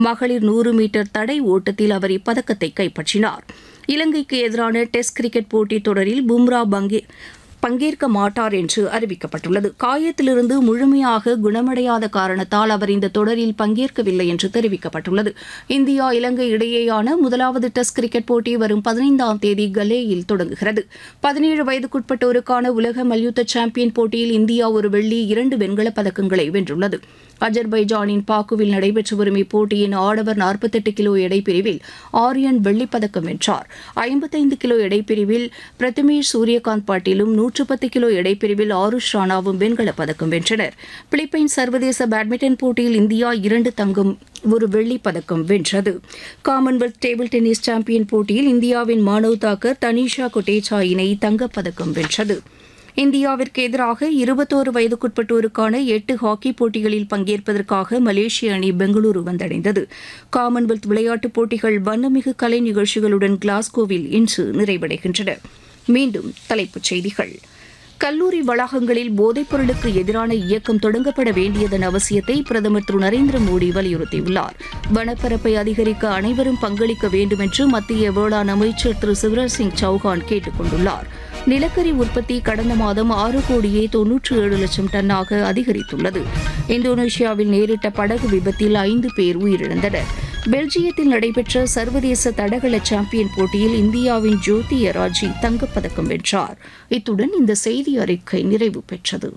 மகளிர் நூறு மீட்டர் தடை ஓட்டத்தில் அவர் இப்பதக்கத்தை கைப்பற்றினார் இலங்கைக்கு எதிரான டெஸ்ட் கிரிக்கெட் போட்டித் தொடரில் பும்ரா பங்கே பங்கேற்க மாட்டார் என்று அறிவிக்கப்பட்டுள்ளது காயத்திலிருந்து முழுமையாக குணமடையாத காரணத்தால் அவர் இந்த தொடரில் பங்கேற்கவில்லை என்று தெரிவிக்கப்பட்டுள்ளது இந்தியா இலங்கை இடையேயான முதலாவது டெஸ்ட் கிரிக்கெட் போட்டி வரும் பதினைந்தாம் தேதி கலேயில் தொடங்குகிறது பதினேழு வயதுக்குட்பட்டோருக்கான உலக மல்யுத்த சாம்பியன் போட்டியில் இந்தியா ஒரு வெள்ளி இரண்டு வெண்கலப் பதக்கங்களை வென்றுள்ளது அஜர்பைஜானின் பாக்குவில் நடைபெற்று வரும் இப்போட்டியின் ஆடவர் நாற்பத்தெட்டு கிலோ எடைப்பிரிவில் ஆரியன் வெள்ளிப்பதக்கம் வென்றார் ஐம்பத்தைந்து கிலோ எடைப்பிரிவில் பிரதமேஷ் சூரியகாந்த் பாட்டீலும் நூற்று பத்து கிலோ எடைப்பிரிவில் ஆருஷ் ராணாவும் வெண்கலப் பதக்கம் வென்றனர் பிலிப்பைன்ஸ் சர்வதேச பேட்மிண்டன் போட்டியில் இந்தியா இரண்டு தங்கம் ஒரு வெள்ளிப் பதக்கம் வென்றது காமன்வெல்த் டேபிள் டென்னிஸ் சாம்பியன் போட்டியில் இந்தியாவின் மானவ் தாக்கர் தனிஷா கொட்டேச்சா இணை தங்கப்பதக்கம் வென்றது இந்தியாவிற்கு எதிராக இருபத்தோரு வயதுக்குட்பட்டோருக்கான எட்டு ஹாக்கி போட்டிகளில் பங்கேற்பதற்காக மலேசிய அணி பெங்களூரு வந்தடைந்தது காமன்வெல்த் விளையாட்டுப் போட்டிகள் வண்ணமிகு கலை நிகழ்ச்சிகளுடன் கிளாஸ்கோவில் இன்று நிறைவடைகின்றன மீண்டும் தலைப்புச் செய்திகள் கல்லூரி வளாகங்களில் போதைப் பொருளுக்கு எதிரான இயக்கம் தொடங்கப்பட வேண்டியதன் அவசியத்தை பிரதமர் திரு நரேந்திர மோடி வலியுறுத்தியுள்ளார் வனப்பரப்பை அதிகரிக்க அனைவரும் பங்களிக்க வேண்டும் என்று மத்திய வேளாண் அமைச்சர் திரு சிவராஜ் சிங் சௌஹான் கேட்டுக் கொண்டுள்ளார் நிலக்கரி உற்பத்தி கடந்த மாதம் ஆறு கோடியே தொன்னூற்று ஏழு லட்சம் டன்னாக அதிகரித்துள்ளது இந்தோனேஷியாவில் நேரிட்ட படகு விபத்தில் ஐந்து பேர் உயிரிழந்தனர் பெல்ஜியத்தில் நடைபெற்ற சர்வதேச தடகள சாம்பியன் போட்டியில் இந்தியாவின் ஜோதி எராஜி தங்கப்பதக்கம் வென்றார் இத்துடன் இந்த செய்தி அறிக்கை நிறைவு பெற்றது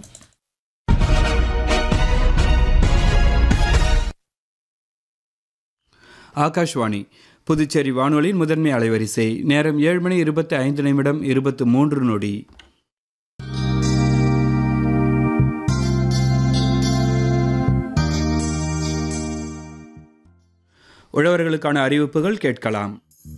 ஆகாஷ்வாணி புதுச்சேரி வானொலியின் முதன்மை அலைவரிசை நேரம் ஏழு மணி இருபத்தி ஐந்து நிமிடம் இருபத்து மூன்று நொடி உழவர்களுக்கான அறிவிப்புகள் கேட்கலாம்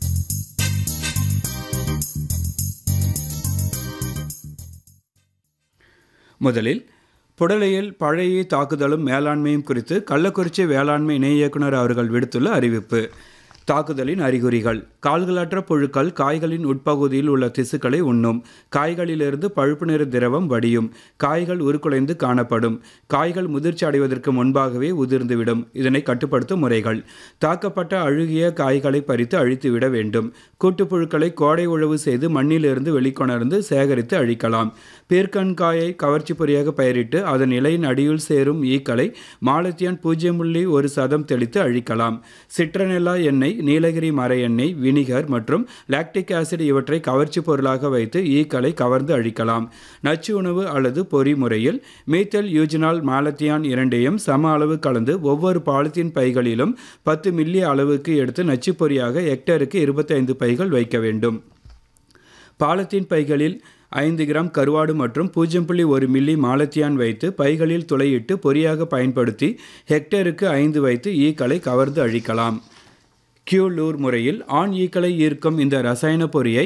முதலில் புடலையில் பழைய தாக்குதலும் மேலாண்மையும் குறித்து கள்ளக்குறிச்சி வேளாண்மை இணை இயக்குனர் அவர்கள் விடுத்துள்ள அறிவிப்பு தாக்குதலின் அறிகுறிகள் கால்களற்ற புழுக்கள் காய்களின் உட்பகுதியில் உள்ள திசுக்களை உண்ணும் காய்களிலிருந்து பழுப்பு நிற திரவம் வடியும் காய்கள் உருக்குலைந்து காணப்படும் காய்கள் முதிர்ச்சி அடைவதற்கு முன்பாகவே உதிர்ந்துவிடும் இதனை கட்டுப்படுத்தும் முறைகள் தாக்கப்பட்ட அழுகிய காய்களை பறித்து அழித்துவிட வேண்டும் கூட்டுப்புழுக்களை கோடை உழவு செய்து மண்ணிலிருந்து வெளிக்கொணர்ந்து சேகரித்து அழிக்கலாம் பீர்க்கன்காயை கவர்ச்சி பொறியாக பயிரிட்டு அதன் இலையின் அடியில் சேரும் ஈக்களை மாலத்தியான் பூஜ்ஜியம் புள்ளி ஒரு சதம் தெளித்து அழிக்கலாம் சிட்ரனெல்லா எண்ணெய் நீலகிரி மர எண்ணெய் வினிகர் மற்றும் லாக்டிக் ஆசிட் இவற்றை கவர்ச்சி பொருளாக வைத்து ஈக்களை கவர்ந்து அழிக்கலாம் நச்சு உணவு அல்லது பொறி முறையில் மீத்தல் யூஜினால் மாலத்தியான் இரண்டையும் சம அளவு கலந்து ஒவ்வொரு பாலித்தீன் பைகளிலும் பத்து மில்லி அளவுக்கு எடுத்து நச்சு பொறியாக ஹெக்டருக்கு இருபத்தைந்து பைகள் வைக்க வேண்டும் பாலத்தீன் பைகளில் ஐந்து கிராம் கருவாடு மற்றும் பூஜ்ஜியம் புள்ளி ஒரு மில்லி மாலத்தியான் வைத்து பைகளில் துளையிட்டு பொறியாக பயன்படுத்தி ஹெக்டருக்கு ஐந்து வைத்து ஈக்களை கவர்ந்து அழிக்கலாம் கியூலூர் முறையில் ஆண் ஈக்களை ஈர்க்கும் இந்த ரசாயன பொறியை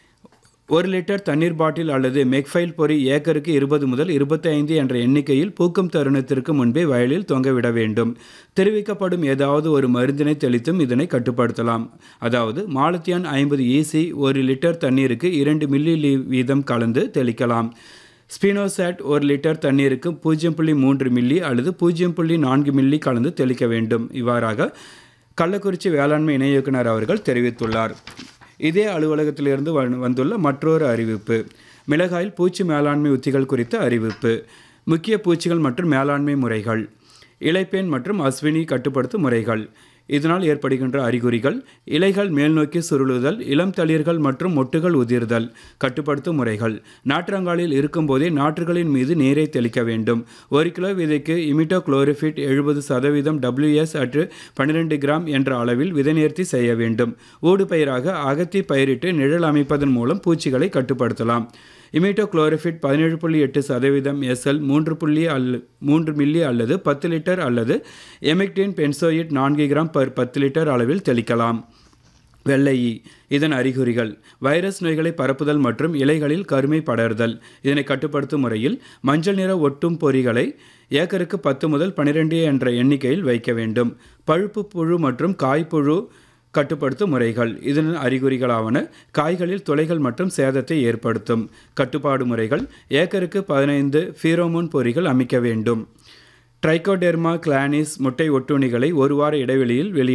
ஒரு லிட்டர் தண்ணீர் பாட்டில் அல்லது மெக்ஃபைல் பொறி ஏக்கருக்கு இருபது முதல் இருபத்தி ஐந்து என்ற எண்ணிக்கையில் பூக்கும் தருணத்திற்கு முன்பே வயலில் தொங்கவிட வேண்டும் தெரிவிக்கப்படும் ஏதாவது ஒரு மருந்தினை தெளித்தும் இதனை கட்டுப்படுத்தலாம் அதாவது மாலத்தியான் ஐம்பது ஈசி ஒரு லிட்டர் தண்ணீருக்கு இரண்டு மில்லி வீதம் கலந்து தெளிக்கலாம் ஸ்பினோசாட் ஒரு லிட்டர் தண்ணீருக்கு பூஜ்ஜியம் புள்ளி மூன்று மில்லி அல்லது பூஜ்ஜியம் புள்ளி நான்கு மில்லி கலந்து தெளிக்க வேண்டும் இவ்வாறாக கள்ளக்குறிச்சி வேளாண்மை இணை இயக்குனர் அவர்கள் தெரிவித்துள்ளார் இதே அலுவலகத்திலிருந்து வந்துள்ள மற்றொரு அறிவிப்பு மிளகாயில் பூச்சி மேலாண்மை உத்திகள் குறித்த அறிவிப்பு முக்கிய பூச்சிகள் மற்றும் மேலாண்மை முறைகள் இலைப்பேன் மற்றும் அஸ்வினி கட்டுப்படுத்தும் முறைகள் இதனால் ஏற்படுகின்ற அறிகுறிகள் இலைகள் மேல்நோக்கி சுருளுதல் இளம் தளிர்கள் மற்றும் மொட்டுகள் உதிர்தல் கட்டுப்படுத்தும் முறைகள் நாற்றங்காலில் இருக்கும்போதே நாற்றுகளின் மீது நீரை தெளிக்க வேண்டும் ஒரு கிலோ விதைக்கு இமிட்டோ குளோரிஃபிட் எழுபது சதவீதம் டபிள்யூஎஸ் அற்று பன்னிரெண்டு கிராம் என்ற அளவில் விதைநேர்த்தி செய்ய வேண்டும் ஊடுபயிராக அகத்தி பயிரிட்டு நிழல் அமைப்பதன் மூலம் பூச்சிகளை கட்டுப்படுத்தலாம் இமிட்டோ குளோரிஃபிட் பதினேழு புள்ளி எட்டு சதவீதம் எஸ்எல் மூன்று புள்ளி அல் மூன்று மில்லி அல்லது பத்து லிட்டர் அல்லது எமிக்டின் பென்சோயிட் நான்கு கிராம் பர் பத்து லிட்டர் அளவில் தெளிக்கலாம் வெள்ளையி இதன் அறிகுறிகள் வைரஸ் நோய்களை பரப்புதல் மற்றும் இலைகளில் கருமை படர்தல் இதனை கட்டுப்படுத்தும் முறையில் மஞ்சள் நிற ஒட்டும் பொறிகளை ஏக்கருக்கு பத்து முதல் பனிரெண்டு என்ற எண்ணிக்கையில் வைக்க வேண்டும் பழுப்பு புழு மற்றும் காய்ப்புழு கட்டுப்படுத்தும் முறைகள் இதன் அறிகுறிகளாவன காய்களில் துளைகள் மற்றும் சேதத்தை ஏற்படுத்தும் கட்டுப்பாடு முறைகள் ஏக்கருக்கு பதினைந்து ஃபீரோமோன் பொறிகள் அமைக்க வேண்டும் ட்ரைகோடெர்மா கிளானிஸ் முட்டை ஒட்டுண்ணிகளை ஒரு வார இடைவெளியில் வெளியே